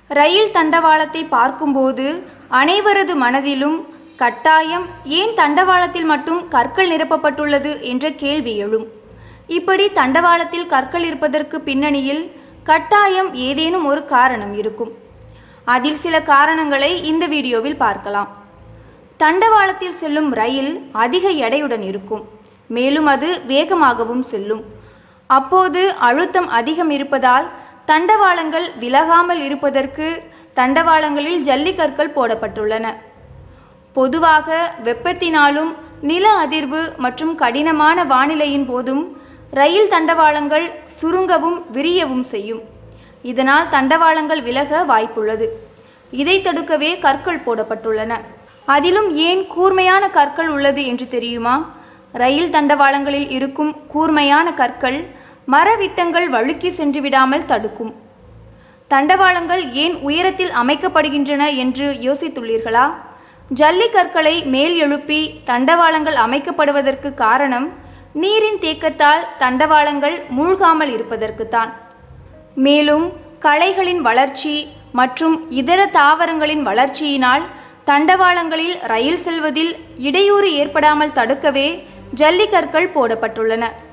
ரயில் தண்டவாளத்தை பார்க்கும்போது அனைவரது மனதிலும் கட்டாயம் ஏன் தண்டவாளத்தில் மட்டும் கற்கள் நிரப்பப்பட்டுள்ளது என்ற கேள்வி எழும் இப்படி தண்டவாளத்தில் கற்கள் இருப்பதற்கு பின்னணியில் கட்டாயம் ஏதேனும் ஒரு காரணம் இருக்கும் அதில் சில காரணங்களை இந்த வீடியோவில் பார்க்கலாம் தண்டவாளத்தில் செல்லும் ரயில் அதிக எடையுடன் இருக்கும் மேலும் அது வேகமாகவும் செல்லும் அப்போது அழுத்தம் அதிகம் இருப்பதால் தண்டவாளங்கள் விலகாமல் இருப்பதற்கு தண்டவாளங்களில் ஜல்லிக்கற்கள் போடப்பட்டுள்ளன பொதுவாக வெப்பத்தினாலும் நில அதிர்வு மற்றும் கடினமான வானிலையின் போதும் ரயில் தண்டவாளங்கள் சுருங்கவும் விரியவும் செய்யும் இதனால் தண்டவாளங்கள் விலக வாய்ப்புள்ளது இதை தடுக்கவே கற்கள் போடப்பட்டுள்ளன அதிலும் ஏன் கூர்மையான கற்கள் உள்ளது என்று தெரியுமா ரயில் தண்டவாளங்களில் இருக்கும் கூர்மையான கற்கள் மரவிட்டங்கள் வழுக்கி சென்று விடாமல் தடுக்கும் தண்டவாளங்கள் ஏன் உயரத்தில் அமைக்கப்படுகின்றன என்று யோசித்துள்ளீர்களா ஜல்லிக்கற்களை மேல் எழுப்பி தண்டவாளங்கள் அமைக்கப்படுவதற்கு காரணம் நீரின் தேக்கத்தால் தண்டவாளங்கள் மூழ்காமல் இருப்பதற்குத்தான் மேலும் களைகளின் வளர்ச்சி மற்றும் இதர தாவரங்களின் வளர்ச்சியினால் தண்டவாளங்களில் ரயில் செல்வதில் இடையூறு ஏற்படாமல் தடுக்கவே ஜல்லிக்கற்கள் போடப்பட்டுள்ளன